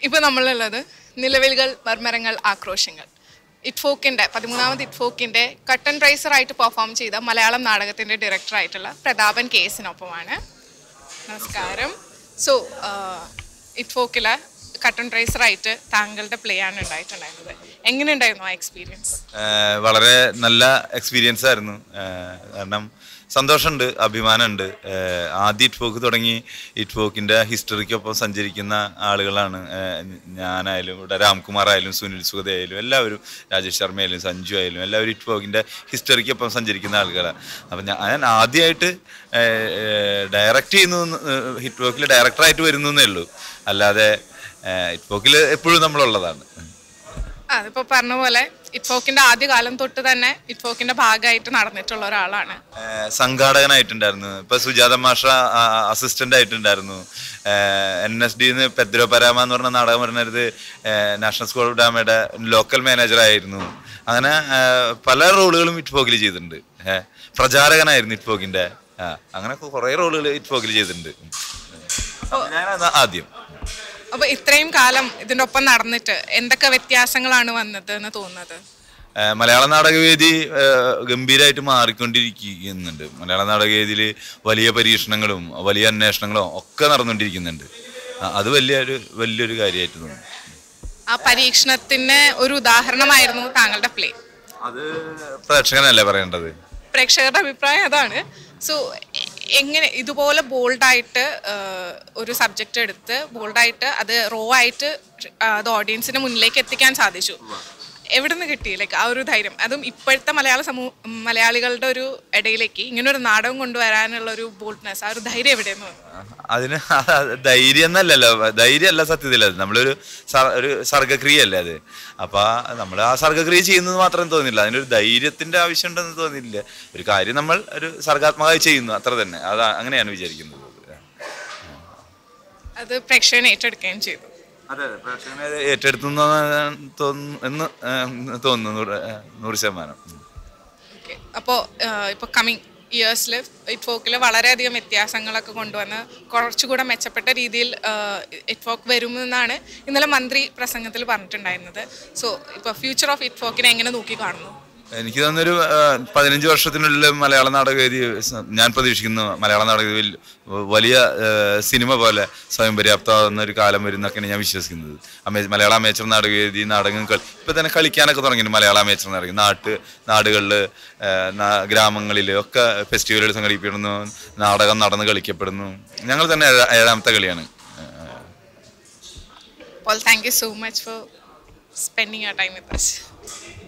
ഇപ്പൊ നമ്മളുള്ളത് നിലവിളികൾ മർമരങ്ങൾ ആക്രോശങ്ങൾ ഇറ്റ്ഫോക്കിന്റെ പതിമൂന്നാമത് ഇറ്റ്ഫോക്കിന്റെ കട്ടൺ റൈസർ ആയിട്ട് പെർഫോം ചെയ്ത മലയാളം നാടകത്തിന്റെ ഡയറക്ടർ ആയിട്ടുള്ള പ്രതാപൻ കേസിനൊപ്പമാണ് നമസ്കാരം സോ ഇറ്റ്ഫോക്കിലെ കട്ടൺ റൈസർ ആയിട്ട് താങ്കളുടെ പ്ലേ ആണ് ഉണ്ടായിട്ടുണ്ടായിരുന്നത് എങ്ങനെയുണ്ടായിരുന്നു ആ എക്സ്പീരിയൻസ് ഏഹ് വളരെ നല്ല എക്സ്പീരിയൻസ് ആയിരുന്നു ഏഹ് കാരണം സന്തോഷമുണ്ട് അഭിമാനമുണ്ട് ഏഹ് ആദ്യ ഇറ്റ് ഫോക്ക് തുടങ്ങി ഇറ്റ് ഫോക്കിൻ്റെ ഹിസ്റ്ററിക്കൊപ്പം സഞ്ചരിക്കുന്ന ആളുകളാണ് ഏഹ് ഞാനായാലും ഇവിടെ രാംകുമാർ ആയാലും സുനിൽ സുഗത ആയാലും എല്ലാവരും രാജേഷ് ശർമ്മ ആയാലും സഞ്ജു ആയാലും എല്ലാവരും ഇറ്റ് ഫോക്കിൻ്റെ ഹിസ്റ്ററിക്കൊപ്പം സഞ്ചരിക്കുന്ന ആളുകളാണ് അപ്പം ഞാൻ ആദ്യമായിട്ട് ഡയറക്റ്റ് ചെയ്യുന്നു ഹിറ്റ് ഫോക്കിൽ ഡയറക്ടറായിട്ട് വരുന്നു എന്നേ ഉള്ളൂ അല്ലാതെ ഇറ്റ് ഫോക്കിൽ എപ്പോഴും നമ്മളുള്ളതാണ് അതിപ്പോ പറഞ്ഞ പോലെ ഇറ്റ്ഫോക്കിന്റെ ആദ്യ കാലം തൊട്ട് തന്നെ ഇറ്റ്ഫോക്കിന്റെ ഭാഗമായിട്ട് നടന്നിട്ടുള്ള ഒരാളാണ് ഏഹ് സംഘാടകനായിട്ടുണ്ടായിരുന്നു ഇപ്പൊ സുജാത മാഷ അസിസ്റ്റന്റ് ആയിട്ടുണ്ടായിരുന്നു എൻ എസ് ഡിന്ന് പെദ്രോ പരാമ എന്ന് പറഞ്ഞ നാടകം പറഞ്ഞത് നാഷണൽ സ്കൂൾ ഓഫ് ഡാമയുടെ ലോക്കൽ മാനേജർ ആയിരുന്നു അങ്ങനെ ഏഹ് പല റോളുകളും ഇറ്റ്ഫോക്കിൽ ചെയ്തിട്ടുണ്ട് ഏഹ് പ്രചാരകനായിരുന്നു ഇറ്റ്ഫോക്കിന്റെ ആ, അങ്ങനെ കുറെ റോളുകൾ ഇറ്റ്ഫോക്കിൽ ചെയ്തിട്ടുണ്ട് ഞാനത് ആദ്യം അപ്പൊ ഇത്രയും കാലം ഇതിന്റെ ഒപ്പം നടന്നിട്ട് എന്തൊക്കെ വ്യത്യാസങ്ങളാണ് വന്നത് എന്ന് തോന്നുന്നത് ഏഹ് മലയാള നാടകവേദി ഏഹ് ഗംഭീരമായിട്ട് മാറിക്കൊണ്ടിരിക്കുന്നുണ്ട് മലയാള നാടകവേദിയിൽ വലിയ പരീക്ഷണങ്ങളും വലിയ അന്വേഷണങ്ങളും ഒക്കെ നടന്നുകൊണ്ടിരിക്കുന്നുണ്ട് ആ, അത് വലിയൊരു വലിയൊരു കാര്യമായിട്ട് തോന്നുന്നു ആ പരീക്ഷണത്തിന് ഒരു ഉദാഹരണമായിരുന്നു താങ്കളുടെ പ്ലേ അത് പ്രേക്ഷകനല്ലേ പറയേണ്ടത് പ്രേക്ഷകരുടെ അഭിപ്രായം അതാണ് സോ എങ്ങനെ ഇതുപോലെ ബോൾഡായിട്ട് ഒരു സബ്ജക്റ്റ് എടുത്ത് ബോൾഡായിട്ട് അത് റോ ആയിട്ട് ആ, അത് ഓഡിയൻസിന് മുന്നിലേക്ക് എത്തിക്കാൻ സാധിച്ചു എവിടെ നിന്ന് കിട്ടി ലൈക്ക് ആ ഒരു ധൈര്യം അതും ഇപ്പോഴത്തെ മലയാള സമൂഹ മലയാളികളുടെ ഒരു ഇടയിലേക്ക് ഇങ്ങനെ ഒരു നാടകം കൊണ്ടുവരാനുള്ള ഒരു ബോൾഡ്നെസ് ആ ഒരു ധൈര്യം എവിടെ നിന്ന് വന്നു അതിന് ധൈര്യം എന്നല്ലല്ലോ ധൈര്യമല്ല സത്യത്തിൽ അത് നമ്മളൊരു സർ- ഒരു സർഗക്രിയ അല്ലേ അത് അപ്പൊ നമ്മൾ ആ സർഗക്രിയ ചെയ്യുന്നത് മാത്രം തോന്നില്ല അതിനൊരു ധൈര്യത്തിന്റെ ആവശ്യമുണ്ടെന്ന് തോന്നിയില്ല ഒരു കാര്യം നമ്മൾ ഒരു സർഗാത്മകമായി ചെയ്യുന്നു അത്ര തന്നെ അത് അങ്ങനെയാണ് വിചാരിക്കുന്നത് അത് പ്രേക്ഷകനെ ഏറ്റെടുക്കുകയും ചെയ്തു അതെ അതെ പ്രേക്ഷകനെ അത് ഏറ്റെടുത്തു എന്ന് തോന്നുന്നു എന്ന് ഏഹ് തോന്നുന്നു നൂറ് ഏഹ് നൂറ് ശതമാനം ഉം. ഓക്കെ അപ്പോൾ ഇപ്പോൾ കമ്മിങ് ഇയേഴ്സിൽ ഇറ്റ് ഫോക്കിൽ വളരെയധികം വ്യത്യാസങ്ങളൊക്കെ കൊണ്ടുവന്ന് കുറച്ചുകൂടെ മെച്ചപ്പെട്ട രീതിയിൽ ഇറ്റ് ഫോക്ക് വരുമെന്നാണ് ഇന്നലെ മന്ത്രി പ്രസംഗത്തിൽ പറഞ്ഞിട്ടുണ്ടായിരുന്നത് സോ ഇപ്പോൾ ഫ്യൂച്ചർ ഓഫ് ഇറ്റ് ഫോക്കിനെ എങ്ങനെ നോക്കി കാണുന്നു എനിക്ക് തോന്നുന്നൊരു ഏഹ്, പതിനഞ്ച് വർഷത്തിനുള്ളിൽ മലയാള നാടകവേദി സ- ഞാൻ പ്രതീക്ഷിക്കുന്നു മലയാള നാടകവേദിയിൽ വലിയ ഏഹ്, സിനിമ പോലെ സ്വയം പര്യാപ്തമാകുന്ന ഒരു കാലം വരും എന്നൊക്കെയാണ് ഞാൻ വിശ്വസിക്കുന്നത് അമേ മലയാള അമേച്ചർ നാടകവേദി നാടകം കളി ഇപ്പം തന്നെ കളിക്കാനൊക്കെ തുടങ്ങിയിട്ടുണ്ട് മലയാള അമേച്ചർ നാടകം നാട്ട് നാടുകളിൽ ഗ്രാമങ്ങളിൽ ഒക്കെ ഫെസ്റ്റിവലുകൾ സംഘടിപ്പിക്കുന്നു നാടകം നടന്ന് കളിക്കപ്പെടുന്നു ഞങ്ങൾ തന്നെ ഏഴ- ഏഴാമത്തെ കളിയാണ് ഏഹ്, അപ്പോൾ thank you so much for spending ആ ടൈം വിത്ത് us